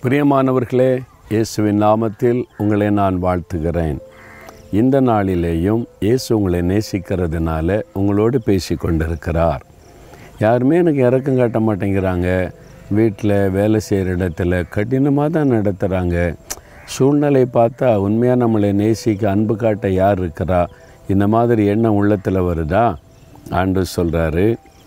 பிரியமானவர்களே இயேசுவின் நாமத்தில் உங்களை நான் வாழ்த்துகிறேன் இந்த நாளிலேயும் இயேசு உங்களை நேசிக்கிறதுனால உங்களோடு பேசி கொண்டிருக்கிறார் யாருமே எனக்கு இறக்கம் காட்ட மாட்டேங்கிறாங்க வீட்டில் வேலை செய்கிற இடத்துல கடினமாக தான் நடத்துகிறாங்க சூழ்நிலை பார்த்தா உண்மையாக நம்மளை நேசிக்க அன்பு காட்ட யார் இருக்கிறா இந்த மாதிரி எண்ணம் உள்ளத்தில் வருதா ஆண்டு சொல்கிறாரு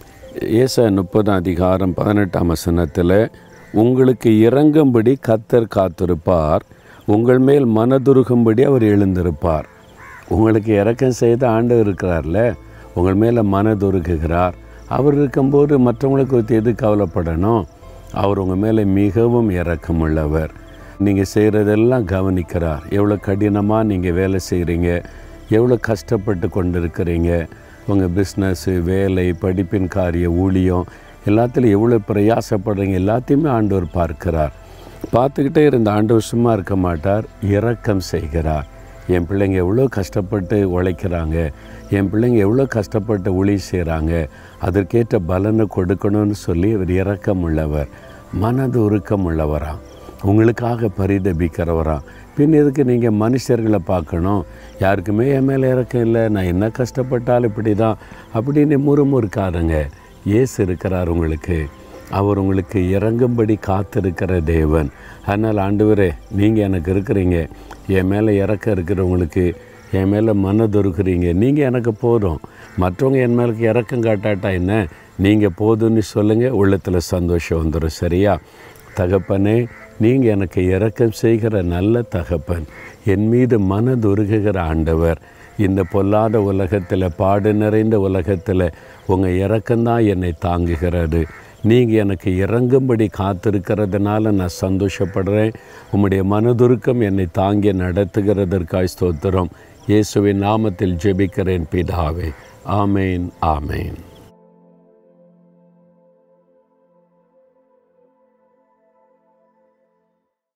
ஏச முப்பதாம் அதிகாரம் பதினெட்டாம் வசனத்தில் உங்களுக்கு இறங்கும்படி கத்தர் காத்திருப்பார் உங்கள் மேல் மனதுருகும்படி அவர் எழுந்திருப்பார் உங்களுக்கு இறக்கம் செய்த ஆண்டவர் இருக்கிறார்ல உங்கள் மேலே மனதுருகுகிறார் அவர் இருக்கும்போது மற்றவங்களை குறித்து எது கவலைப்படணும் அவர் உங்கள் மேலே மிகவும் இரக்கம் உள்ளவர் நீங்கள் செய்கிறதெல்லாம் கவனிக்கிறார் எவ்வளோ கடினமாக நீங்கள் வேலை செய்கிறீங்க எவ்வளோ கஷ்டப்பட்டு கொண்டு இருக்கிறீங்க உங்கள் பிஸ்னஸ்ஸு வேலை படிப்பின் காரிய ஊழியம் எல்லாத்துலையும் எவ்வளோ பிரயாசப்படுறீங்க எல்லாத்தையுமே ஆண்டவர் பார்க்கிறார் பார்த்துக்கிட்டே இருந்த ஆண்டவர் சும்மா இருக்க மாட்டார் இரக்கம் செய்கிறார் என் பிள்ளைங்க எவ்வளோ கஷ்டப்பட்டு உழைக்கிறாங்க என் பிள்ளைங்க எவ்வளோ கஷ்டப்பட்டு ஊழி செய்கிறாங்க அதற்கேற்ற பலனை கொடுக்கணும்னு சொல்லி அவர் இரக்கம் உள்ளவர் மனது உருக்கம் உள்ளவராம் உங்களுக்காக பரிதபிக்கிறவராம் பின் எதுக்கு நீங்கள் மனுஷர்களை பார்க்கணும் யாருக்குமே என் மேலே இறக்கம் இல்லை நான் என்ன கஷ்டப்பட்டாலும் இப்படி தான் அப்படின்னு முறுமுறுக்காருங்க இயேசு இருக்கிறார் உங்களுக்கு அவர் உங்களுக்கு இறங்கும்படி காத்திருக்கிற தேவன் அதனால் ஆண்டவரே நீங்கள் எனக்கு இருக்கிறீங்க என் மேலே இறக்க இருக்கிறவங்களுக்கு என் மேலே மனதொருக்குறீங்க நீங்கள் எனக்கு போதும் மற்றவங்க என் மேலே இறக்கம் காட்டாட்டா என்ன நீங்கள் போதும்னு சொல்லுங்கள் உள்ளத்தில் சந்தோஷம் வந்துடும் சரியா தகப்பனே நீங்கள் எனக்கு இரக்கம் செய்கிற நல்ல தகப்பன் என் மீது மனதுருகுகிற ஆண்டவர் இந்த பொல்லாத உலகத்தில் பாடு நிறைந்த உலகத்தில் உங்கள் இரக்கம்தான் என்னை தாங்குகிறது நீங்கள் எனக்கு இறங்கும்படி காத்திருக்கிறதுனால நான் சந்தோஷப்படுறேன் உம்முடைய மனதுருக்கம் என்னை தாங்கி நடத்துகிறதற்காய் ஸ்தோத்திரம் இயேசுவின் நாமத்தில் ஜெபிக்கிறேன் பிதாவே ஆமேன் ஆமேன்